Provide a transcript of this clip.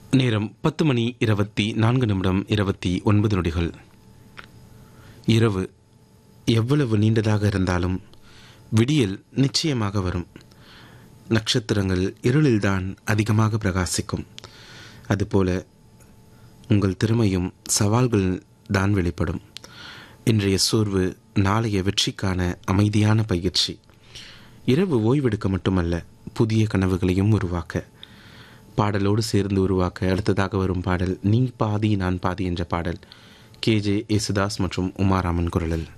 நேரம் பத்து மணி இருபத்தி நான்கு நிமிடம் இருபத்தி ஒன்பது நொடிகள் இரவு எவ்வளவு நீண்டதாக இருந்தாலும் விடியல் நிச்சயமாக வரும் நட்சத்திரங்கள் இருளில்தான் அதிகமாக பிரகாசிக்கும் அதுபோல உங்கள் திறமையும் சவால்கள் தான் வெளிப்படும் இன்றைய சோர்வு நாளைய வெற்றிக்கான அமைதியான பயிற்சி இரவு ஓய்வெடுக்க மட்டுமல்ல புதிய கனவுகளையும் உருவாக்க பாடலோடு சேர்ந்து உருவாக்க அடுத்ததாக வரும் பாடல் நீ பாதி நான் பாதி என்ற பாடல் கேஜே யேசுதாஸ் மற்றும் உமாராமன் குரலில்